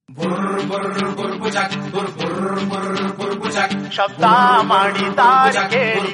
ಶಬ್ದ ಮಾಡಿದ್ದಾರೆ ಕೇಳಿ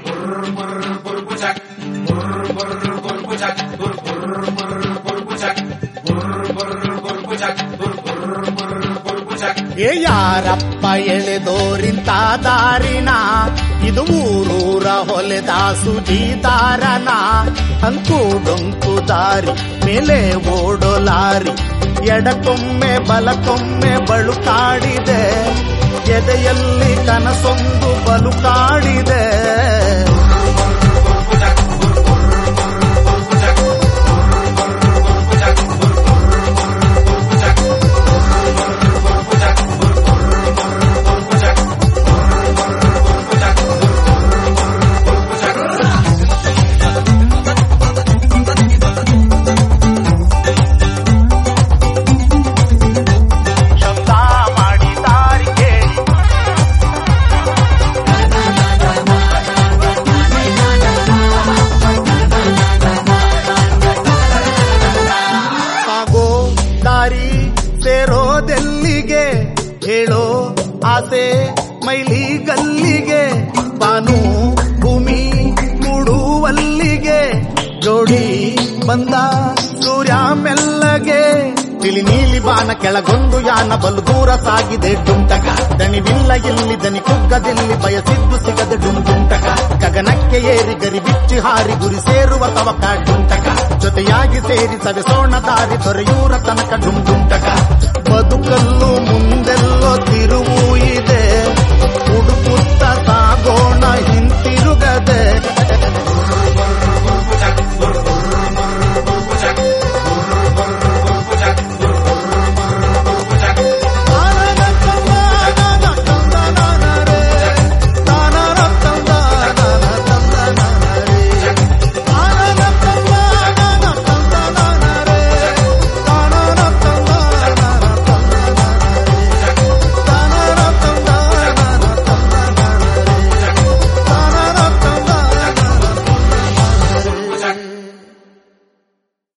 ಏ ಯಾರಪ್ಪ ಎಳೆದೋರಿಂತ ದಾರಿನ ಇದು ಊರೂರ ಹೊಲೆದ ಸುಜೀತಾರನ ಅಂಕು ಡೊಂಕು ದಾರಿ ಮೇಲೆ ಓಡೋ ಲಾರಿ ಎಡಕೊಮ್ಮೆ ಬಲಕೊಮ್ಮೆ ಬಳುಕಾಡಿದೆ ಎದೆಯಲ್ಲಿ ಕನಸೊಂದು ಬಲುಕಾಡಿದೆ ಶಬ್ದ ಮಾಡಿದ್ದಾರೆ ಕೇಳಿ ಸಾಗೋ ದಾರಿ ಸೇರೋದೆಲ್ಲಿಗೆ ಹೇಳೋ ಆಸೆ ಮೈಲಿ ಗಲ್ಲಿಗೆ ಬಾನು ಭೂಮಿ ಮೂಡುವಲ್ಲಿಗೆ ಜೋಡಿ ಬಂದ ಸೂರ್ಯ ಮೆಲ್ಲಗೆ ತಿಳಿ ನೀಲಿ ಬಾನ ಕೆಳಗೊಂದು ಯಾನ ಬಲು ದೂರ ಸಾಗಿದೆ ಡುಂಟಕ ದಣಿವಿಲ್ಲ ಇಲ್ಲಿ ದನಿ ಕುಗ್ಗದಲ್ಲಿ ಬಯಸಿದ್ದು ಸಿಗದೆ ಡುಂಟಕ ಗಗನಕ್ಕೆ ಏರಿ ಗರಿ ಬಿಚ್ಚಿ ಹಾರಿ ಗುರಿ ಸೇರುವ ತವಕ ಡುಂಟಕ ಜೊತೆಯಾಗಿ ಸೇರಿ ಸವೆಸೋಣ ದಾರಿ ದೊರೆಯೂರ ತನಕ ಡುಂಟಕ